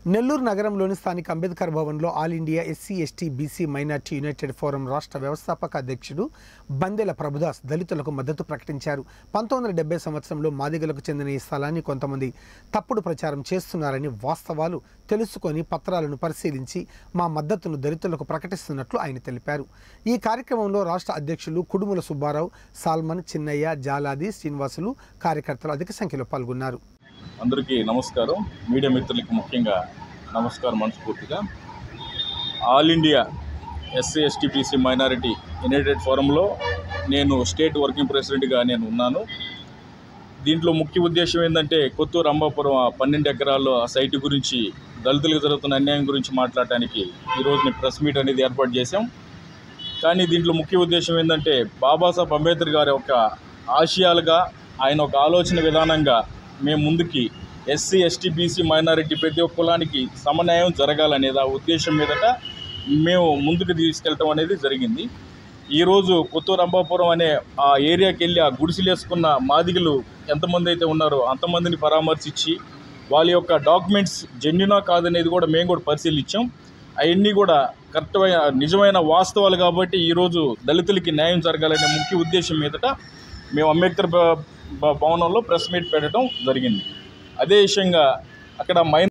నెల్లూరు నగరంలోని స్థానిక అంబేద్కర్ భవన్లో all India SC ST BC minority united forum రాష్ట్ర వ్యవస్థాపక అధ్యక్షుడు బందెల ప్రభుదాస్ దళితులకు మద్దతు ప్రకటించారు పంతొమ్మిది వందల డెబ్బై సంవత్సరంలో మాదిగలకు చెందిన ఈ స్థలాన్ని కొంతమంది తప్పుడు ప్రచారం చేస్తున్నారని వాస్తవాలు తెలుసుకొని పత్రాలను పరిశీలించి మా మద్దతును దళితులకు ప్రకటిస్తున్నట్లు ఆయన తెలిపారు ఈ కార్యక్రమంలో రాష్ట్ర అధ్యక్షులు కుడుముల సుబ్బారావు సాల్మన్ చిన్నయ్య జాలాది శ్రీనివాసులు కార్యకర్తలు అధిక సంఖ్యలో పాల్గొన్నారు అందరికీ నమస్కారం మీడియా మిత్రులకి ముఖ్యంగా నమస్కారం మనస్ఫూర్తిగా all India SC ST BC minority united ఫోరంలో నేను స్టేట్ వర్కింగ్ ప్రెసిడెంట్గా నేను ఉన్నాను దీంట్లో ముఖ్య ఉద్దేశం ఏంటంటే కొత్తూరు అంబాపురం ఆ పన్నెండు ఎకరాల్లో ఆ సైటు గురించి దళితులకు జరుగుతున్న అన్యాయం గురించి మాట్లాడటానికి ఈరోజు నేను ప్రెస్ మీట్ అనేది ఏర్పాటు చేశాం కానీ దీంట్లో ముఖ్య ఉద్దేశం ఏంటంటే బాబాసాహెబ్ అంబేద్కర్ గారి యొక్క ఆశయాలుగా ఆయన ఒక ఆలోచన విధానంగా మేము ముందుకి ఎస్సీ ఎస్టీ బీసీ మైనారిటీ ప్రతి ఒక్క కులానికి సమన్యాయం జరగాలనేది ఆ ఉద్దేశం మీదట మేము ముందుకు తీసుకెళ్ళటం అనేది జరిగింది ఈరోజు కొత్తూరు రంభాపురం అనే ఆ ఏరియాకి వెళ్ళి ఆ గుడిసెలు వేసుకున్న మాదిగలు ఎంతమంది అయితే ఉన్నారో అంతమందిని పరామర్శించి వాళ్ళ యొక్క డాక్యుమెంట్స్ జెన్యునా కాదనేది కూడా మేము కూడా పరిశీలించాం అవన్నీ కూడా కరెక్ట్మైన నిజమైన వాస్తవాలు కాబట్టి ఈరోజు దళితులకి న్యాయం జరగాలనే ముఖ్య ఉద్దేశం మీదట మేము అంబేద్కర్ భ- భ- భవనంలో ప్రెస్ మీట్ పెట్టడం జరిగింది అదే విషయంగా అక్కడ మైన్